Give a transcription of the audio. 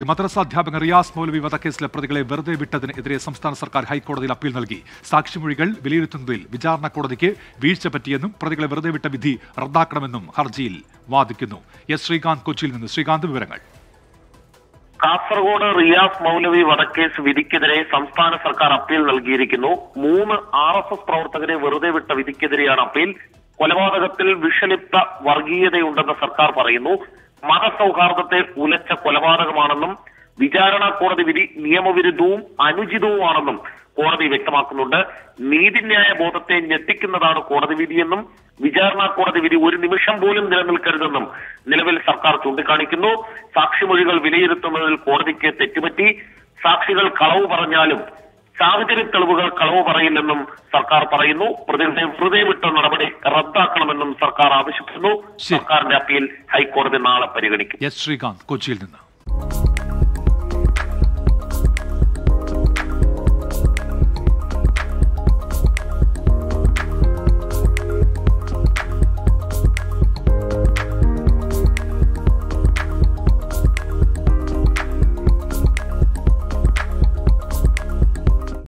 മദ്രസ അധ്യാപകൻ റിയാസ് മൗലവി വധക്കേസിലെ പ്രതികളെ വെറുതെ വിട്ടതിനെതിരെ സംസ്ഥാന സർക്കാർ ഹൈക്കോടതിയിൽ അപ്പീൽ നൽകി സാക്ഷിമൊഴികൾ വിലയിരുത്തുന്നതിൽ വിചാരണ കോടതിക്ക് വീഴ്ച പറ്റിയെന്നും പ്രതികളെ വെറുതെ വിട്ട വിധി റദ്ദാക്കണമെന്നും ഹർജിയിൽ വാദിക്കുന്നു എസ് ശ്രീകാന്ത് കൊച്ചിയിൽ നിന്ന് ശ്രീകാന്ത് വിവരങ്ങൾ കാസർഗോഡ് റിയാസ് മൗലവി വധക്കേസ് വിധിക്കെതിരെ സംസ്ഥാന സർക്കാർ അപ്പീൽ നൽകിയിരിക്കുന്നു മൂന്ന് ആർ എസ് എസ് പ്രവർത്തകരെ വെറുതെ വിട്ട വിധിക്കെതിരെയാണ് അപ്പീൽ കൊലപാതകത്തിൽ വിഷലിപ്ത വർഗീയതയുണ്ടെന്ന് സർക്കാർ പറയുന്നു മതസൗഹാർദ്ദത്തെ ഉലച്ച കൊലപാതകമാണെന്നും വിചാരണ കോടതി വിധി നിയമവിരുദ്ധവും അനുചിതവുമാണെന്നും കോടതി വ്യക്തമാക്കുന്നുണ്ട് നീതിന്യായ ബോധത്തെ ഞെട്ടിക്കുന്നതാണ് കോടതി വിധിയെന്നും വിചാരണ കോടതി വിധി ഒരു നിമിഷം പോലും നിലനിൽക്കരുതെന്നും നിലവിൽ സർക്കാർ ചൂണ്ടിക്കാണിക്കുന്നു സാക്ഷിമൊഴികൾ വിലയിരുത്തുന്നതിൽ കോടതിക്ക് തെറ്റുപറ്റി സാക്ഷികൾ കളവ് പറഞ്ഞാലും സാഹചര്യ തെളിവുകൾ കളവ് പറയില്ലെന്നും സർക്കാർ പറയുന്നു പ്രതികളെ വെറുതെ വിട്ട നടപടി റദ്ദാക്കണമെന്നും സർക്കാർ ആവശ്യപ്പെടുന്നു ശരി. സർക്കാരിന്റെ അപ്പീൽ ഹൈക്കോടതി നാളെ പരിഗണിക്കും എസ് ശ്രീകാന്ത് കൊച്ചിയിൽ നിന്ന്